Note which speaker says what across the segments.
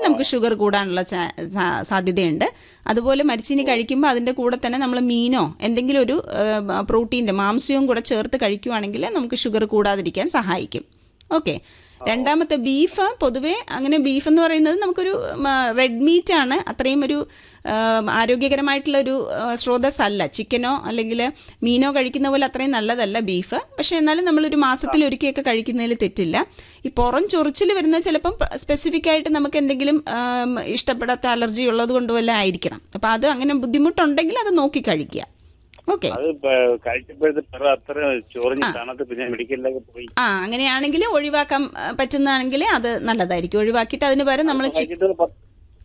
Speaker 1: നമുക്ക് ഷുഗർ കൂടാനുള്ള ചാ- സാ- സാധ്യതയുണ്ട് അതുപോലെ മരിച്ചീനി കഴിക്കുമ്പോൾ അതിന്റെ കൂടെ തന്നെ നമ്മൾ മീനോ എന്തെങ്കിലും ഒരു പ്രോട്ടീൻ്റെ മാംസ്യവും കൂടെ ചേർത്ത് കഴിക്കുവാണെങ്കിൽ നമുക്ക് ഷുഗർ കൂടാതിരിക്കാൻ സഹായിക്കും ഓക്കെ രണ്ടാമത്തെ ബീഫ് പൊതുവേ അങ്ങനെ ബീഫ് എന്ന് പറയുന്നത് നമുക്കൊരു റെഡ് മീറ്റ് ആണ് അത്രയും ഒരു ആ, ആരോഗ്യകരമായിട്ടുള്ള ഒരു ആ, സ്രോതസ് അല്ല ചിക്കനോ അല്ലെങ്കിൽ മീനോ കഴിക്കുന്ന പോലെ അത്രയും നല്ലതല്ല ബീഫ് പക്ഷെ എന്നാലും നമ്മളൊരു മാസത്തിൽ ഒരിക്കലൊക്കെ കഴിക്കുന്നതിൽ തെറ്റില്ല ഈ പുറം ചൊറിച്ചിൽ വരുന്ന ചിലപ്പം സ്പെസിഫിക് ആയിട്ട് നമുക്ക് എന്തെങ്കിലും ആം, ഇഷ്ടപ്പെടാത്ത അലർജി ഉള്ളത് കൊണ്ട് വല്ല ആയിരിക്കണം അപ്പം അത് അങ്ങനെ ബുദ്ധിമുട്ടുണ്ടെങ്കിൽ അത് നോക്കി കഴിക്കുക ഓക്കെ
Speaker 2: അത് ഇപ്പൊ കഴിച്ചപ്പോഴത്തെ പിറ അത്ര ചൊറിഞ്ഞ് തണുത്ത് പിന്നെ മെഡിക്കലിലേക്ക് പോയി
Speaker 1: ആ അങ്ങനെയാണെങ്കിൽ ഒഴിവാക്കാൻ ആ, പറ്റുന്നതാണെങ്കിൽ അത് നല്ലതായിരിക്കും ഒഴിവാക്കിയിട്ട് അതിന് പകരം നമ്മൾ
Speaker 2: കഴിച്ചിട്ട് ഒരു പത്ത്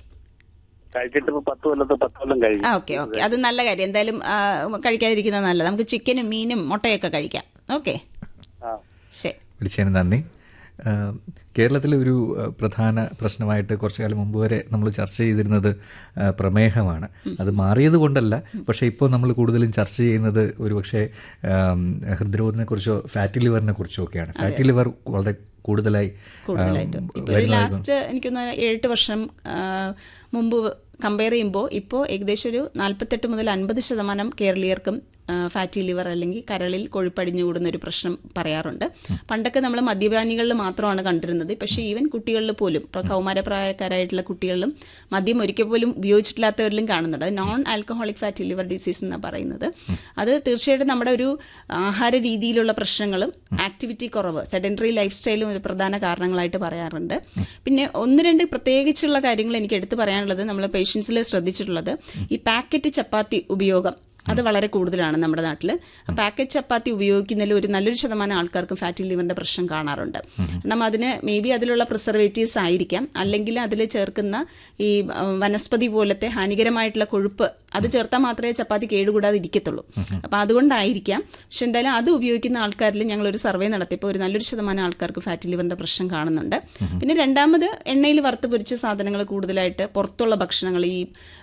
Speaker 2: കഴിച്ചിട്ട് ഇപ്പൊ പത്ത് കൊല്ലത്ത് പത്ത് കൊല്ലം കഴിഞ്ഞു
Speaker 1: ആ ഓക്കെ ഓക്കെ അത് നല്ല കാര്യം എന്തായാലും ആ, കഴിക്കാതിരിക്കുന്നത് നല്ലത് നമുക്ക് ചിക്കനും മീനും മുട്ടയൊക്കെ കഴിക്കാം ഓക്കെ
Speaker 2: ആ
Speaker 1: ശരി
Speaker 3: വിളിച്ചതിന് നന്ദി ആ, കേരളത്തിലെ ഒരു ആ, പ്രധാന പ്രശ്നമായിട്ട് കുറച്ചു കാലം മുമ്പ് വരെ നമ്മൾ ചർച്ച ചെയ്തിരുന്നത് ആ, പ്രമേഹമാണ് അത് മാറിയത് കൊണ്ടല്ല പക്ഷേ ഇപ്പോൾ നമ്മൾ കൂടുതലും ചർച്ച ചെയ്യുന്നത് ഒരുപക്ഷെ ആം, ഹൃദ്രോഗത്തിനെ കുറിച്ചോ ഫാറ്റി ലിവറിനെ കുറിച്ചോ ഒക്കെയാണ് ഫാറ്റി ലിവർ വളരെ കൂടുതലായി ആ,
Speaker 1: കൂടുതലായിട്ടും ഇപ്പൊ ഒരു
Speaker 3: വരുന്നതായി
Speaker 1: ലാസ്റ്റ് എനിക്കൊന്ന് ഏഴെട്ട് വർഷം ആ, മുമ്പ് കമ്പയർ ചെയ്യുമ്പോൾ ഇപ്പോൾ ഏകദേശം ഒരു നാൽപ്പത്തെട്ട് മുതൽ അൻപത് ശതമാനം കേരളീയർക്കും ഫാറ്റി ലിവർ അല്ലെങ്കിൽ കരളിൽ കൊഴുപ്പടിഞ്ഞു കൂടുന്ന ഒരു പ്രശ്നം പറയാറുണ്ട് പണ്ടൊക്കെ നമ്മൾ മദ്യപാനികളിൽ മാത്രമാണ് കണ്ടിരുന്നത് പക്ഷേ ഈവൻ കുട്ടികളിൽ പോലും ഇപ്പോൾ കൗമാരപ്രായക്കാരായിട്ടുള്ള കുട്ടികളിലും മദ്യം ഒരിക്കൽ പോലും ഉപയോഗിച്ചിട്ടില്ലാത്തവരിലും കാണുന്നുണ്ട് അത് non alcoholic fatty liver disease എന്നാണ് പറയുന്നത് അത് തീർച്ചയായിട്ടും നമ്മുടെ ഒരു ആഹാര രീതിയിലുള്ള പ്രശ്നങ്ങളും ആക്ടിവിറ്റി കുറവ് സെഡൻറ്ററി ലൈഫ് സ്റ്റൈലും ഒരു പ്രധാന കാരണങ്ങളായിട്ട് പറയാറുണ്ട് പിന്നെ ഒന്ന് രണ്ട് പ്രത്യേകിച്ചുള്ള കാര്യങ്ങൾ എനിക്ക് എടുത്തു പറയാനുള്ളത് നമ്മൾ പേഷ്യൻസിൽ ശ്രദ്ധിച്ചിട്ടുള്ളത് ഈ പാക്കറ്റ് ചപ്പാത്തി ഉപയോഗം അത് വളരെ കൂടുതലാണ് നമ്മുടെ നാട്ടിൽ പാക്കറ്റ് ചപ്പാത്തി ഉപയോഗിക്കുന്നതിൽ ഒരു നല്ലൊരു ശതമാനം ആൾക്കാർക്കും ഫാറ്റി ലിവറിന്റെ പ്രശ്നം കാണാറുണ്ട് കാരണം അതിന് മേ ബി അതിലുള്ള പ്രിസർവേറ്റീവ്സ് ആയിരിക്കാം അല്ലെങ്കിൽ അതിൽ ചേർക്കുന്ന ഈ ആ, വനസ്പതി പോലത്തെ ഹാനികരമായിട്ടുള്ള കൊഴുപ്പ് അത് ചേർത്താൽ മാത്രമേ ചപ്പാത്തി കേടുകൂടാതെ ഇരിക്കത്തുള്ളൂ അപ്പോൾ അതുകൊണ്ടായിരിക്കാം പക്ഷെ എന്തായാലും അത് ഉപയോഗിക്കുന്ന ആൾക്കാരിൽ ഞങ്ങൾ ഒരു സർവേ നടത്തിയപ്പോൾ ഒരു നല്ലൊരു ശതമാനം ആൾക്കാർക്ക് ഫാറ്റി ലിവറിന്റെ പ്രശ്നം കാണുന്നുണ്ട് പിന്നെ രണ്ടാമത് എണ്ണയിൽ വറുത്ത് പൊരിച്ച സാധനങ്ങൾ കൂടുതലായിട്ട് പുറത്തുള്ള ഭക്ഷണങ്ങൾ ഈ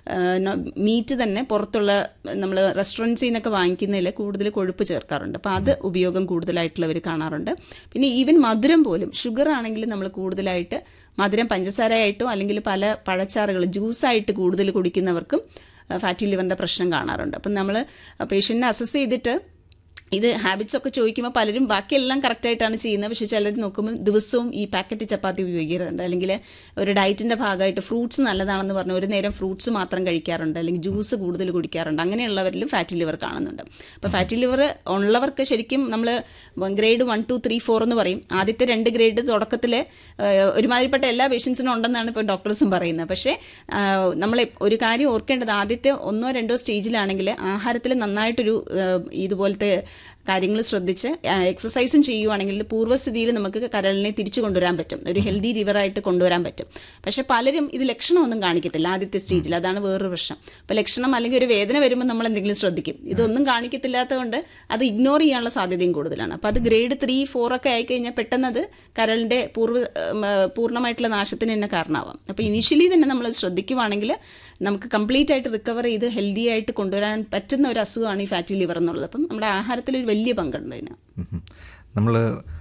Speaker 1: മീറ്റ് തന്നെ പുറത്തുള്ള നമ്മൾ റെസ്റ്റോറൻറ്റ്സിൽ നിന്നൊക്കെ വാങ്ങിക്കുന്നതിൽ കൂടുതൽ കൊഴുപ്പ് ചേർക്കാറുണ്ട് അപ്പോൾ അത് ഉപയോഗം കൂടുതലായിട്ടുള്ളവർ കാണാറുണ്ട് പിന്നെ ഈവൻ മധുരം പോലും ഷുഗർ ആണെങ്കിൽ നമ്മൾ കൂടുതലായിട്ട് മധുരം പഞ്ചസാരയായിട്ടോ അല്ലെങ്കിൽ പല പഴച്ചാറുകൾ ജ്യൂസായിട്ട് കൂടുതൽ കുടിക്കുന്നവർക്കും ഫാറ്റി ലിവറിന്റെ പ്രശ്നം കാണാറുണ്ട് അപ്പം നമ്മൾ പേഷ്യന്റിനെ അസസ് ചെയ്തിട്ട് ഇത് ഹാബിറ്റ്സ് ഒക്കെ ചോദിക്കുമ്പോൾ പലരും ബാക്കിയെല്ലാം കറക്റ്റായിട്ടാണ് ചെയ്യുന്നത് പക്ഷേ ചിലർ നോക്കുമ്പോൾ ദിവസവും ഈ പാക്കറ്റ് ചപ്പാത്തി ഉപയോഗിക്കാറുണ്ട് അല്ലെങ്കിൽ ഒരു ഡയറ്റിന്റെ ഭാഗമായിട്ട് ഫ്രൂട്ട്സ് നല്ലതാണെന്ന് പറഞ്ഞ് ഒരു നേരം ഫ്രൂട്ട്സ് മാത്രം കഴിക്കാറുണ്ട് അല്ലെങ്കിൽ ജ്യൂസ് കൂടുതൽ കുടിക്കാറുണ്ട് അങ്ങനെയുള്ളവരിലും ഫാറ്റി ലിവർ കാണുന്നുണ്ട് അപ്പോൾ ഫാറ്റി ലിവർ ഉള്ളവർക്ക് ശരിക്കും നമ്മൾ grade one two three four എന്ന് പറയും ആദ്യത്തെ രണ്ട് ഗ്രേഡ് തുടക്കത്തിൽ ഒരുമാതിരിപ്പെട്ട എല്ലാ പേഷ്യൻസിനും ഉണ്ടെന്നാണ് ഇപ്പോൾ ഡോക്ടേഴ്സും പറയുന്നത് പക്ഷേ നമ്മൾ ഒരു കാര്യം ഓർക്കേണ്ടത് ആദ്യത്തെ ഒന്നോ രണ്ടോ സ്റ്റേജിലാണെങ്കിൽ ആഹാരത്തിൽ നന്നായിട്ടൊരു ആ, ഇതുപോലത്തെ കാര്യങ്ങൾ ശ്രദ്ധിച്ച് എക്സസൈസും ചെയ്യുവാണെങ്കിൽ പൂർവ്വസ്ഥിതിയിൽ നമുക്ക് കരളിനെ തിരിച്ചു കൊണ്ടുവരാൻ പറ്റും ഒരു ഹെൽത്തി റിവറായിട്ട് കൊണ്ടുവരാൻ പറ്റും പക്ഷെ പലരും ഇത് ലക്ഷണമൊന്നും കാണിക്കത്തില്ല ആദ്യത്തെ സ്റ്റേജിൽ അതാണ് വേറൊരു പ്രശ്നം അപ്പോൾ ലക്ഷണം അല്ലെങ്കിൽ ഒരു വേദന വരുമ്പോൾ നമ്മൾ എന്തെങ്കിലും ശ്രദ്ധിക്കും ഇതൊന്നും കാണിക്കത്തില്ലാത്തതുകൊണ്ട് അത് ഇഗ്നോർ ചെയ്യാനുള്ള സാധ്യതയും കൂടുതലാണ് അപ്പോൾ അത് ഗ്രേഡ് ത്രീ ഫോർ ഒക്കെ ആയിക്കഴിഞ്ഞാൽ പെട്ടെന്ന് അത് കരളിന്റെ പൂർവ്വ ഉം, ആ, പൂർണ്ണമായിട്ടുള്ള നാശത്തിന് തന്നെ കാരണമാവാം അപ്പോൾ ഇനീഷ്യലി തന്നെ നമ്മൾ ശ്രദ്ധിക്കുവാണെങ്കിൽ നമുക്ക് കംപ്ലീറ്റ് ആയിട്ട് റിക്കവർ ചെയ്ത് ഹെൽത്തി ആയിട്ട് കൊണ്ടുവരാൻ പറ്റുന്ന ഒരു അസുഖമാണ് ഈ ഫാറ്റി ലിവർ എന്നുള്ളത് അപ്പം നമ്മുടെ ആഹാരത്തിൽ ഒരു വലിയ പങ്കുണ്ട് ഇതിന്
Speaker 3: നമ്മൾ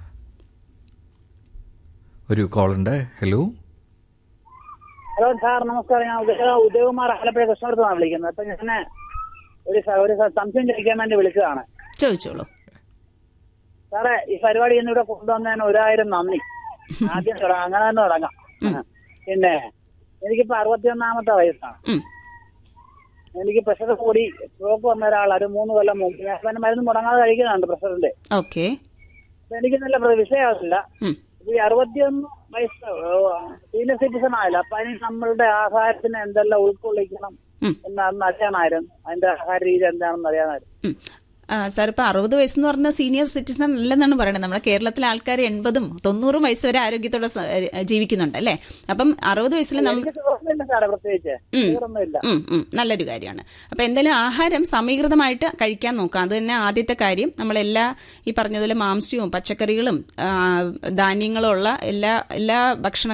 Speaker 3: ഒരു കോളുണ്ട് ഹലോ
Speaker 4: ഹലോ സാർ നമസ്കാരം ഞാൻ ഉദയ ഉദയകുമാർ ആലപ്പുഴ കൃഷ്ണപുരത്താണ് വിളിക്കുന്നത് അപ്പൊ ഞാൻ ഒരു സ- ഒരു സ- സംശയം ചോദിക്കാൻ വേണ്ടി വിളിച്ചതാണ്
Speaker 1: ചോദിച്ചോളൂ
Speaker 4: സാറേ ഈ പരിപാടി ഇന്ന് ഇവിടെ കൊണ്ടുവന്നതിന് ഒരായിരം നന്ദി ആദ്യം തുടങ്ങാം അങ്ങനെ തന്നെ തുടങ്ങാം പിന്നെ എനിക്കിപ്പോ അറുപത്തിയൊന്നാമത്തെ വയസ്സാണ്
Speaker 1: ഉം.
Speaker 4: എനിക്ക് പ്രഷർ കൂടി സ്ട്രോക്ക് വന്ന ഒരാളാണ് ഒരു മൂന്ന് കൊല്ലം മുമ്പ് ഞാൻ പിന്നെ മരുന്ന് മുടങ്ങാതെ കഴിക്കുന്നുണ്ട് പ്രഷറിന്റെ
Speaker 1: ഓക്കെ
Speaker 4: അപ്പൊ എനിക്ക് നല്ല പ്ര- വിഷയമാവില്ല
Speaker 1: ഉം.
Speaker 4: ഈ അറുപത്തിയൊന്ന് വയസ്സ് സീനിയർ സിറ്റിസൺ ആയല്ലോ അപ്പൊ അതിന് നമ്മളുടെ ആഹാരത്തിന് എന്തെല്ലാം ഉൾക്കൊള്ളിക്കണം
Speaker 1: ഉം.
Speaker 4: എന്നാണെന്ന് അറിയാനായിരുന്നു അതിന്റെ ആഹാര രീതി എന്താണെന്ന് അറിയാനായിരുന്നു
Speaker 1: ഉം. ആ, സാർ ഇപ്പൊ അറുപത് വയസ്സെന്ന് പറഞ്ഞ സീനിയർ സിറ്റിസൺ അല്ലെന്നാണ് പറയുന്നത് നമ്മുടെ കേരളത്തിലെ ആൾക്കാർ എൺപതും തൊണ്ണൂറും വയസ്സ് വരെ ആരോഗ്യത്തോടെ സ- ഏ, ജീവിക്കുന്നുണ്ട് അല്ലേ അപ്പം അറുപത് വയസ്സിൽ നമ്മൾ
Speaker 4: എനിക്ക് ഷുഗറൊന്നുമില്ല സാറേ പ്രത്യേകിച്ച്
Speaker 1: ഉം.
Speaker 4: ഷുഗറൊന്നുമില്ല
Speaker 1: ഉം, ഉം, നല്ലൊരു കാര്യമാണ് അപ്പോൾ എന്തായാലും ആഹാരം സമീകൃതമായിട്ട് കഴിക്കാൻ നോക്കാം അത് തന്നെ ആദ്യത്തെ കാര്യം നമ്മളെല്ലാ ഈ പറഞ്ഞതുപോലെ മാംസ്യവും പച്ചക്കറികളും ആ, ധാന്യങ്ങളും ഉള്ള എല്ലാ എല്ലാ ഭക്ഷണ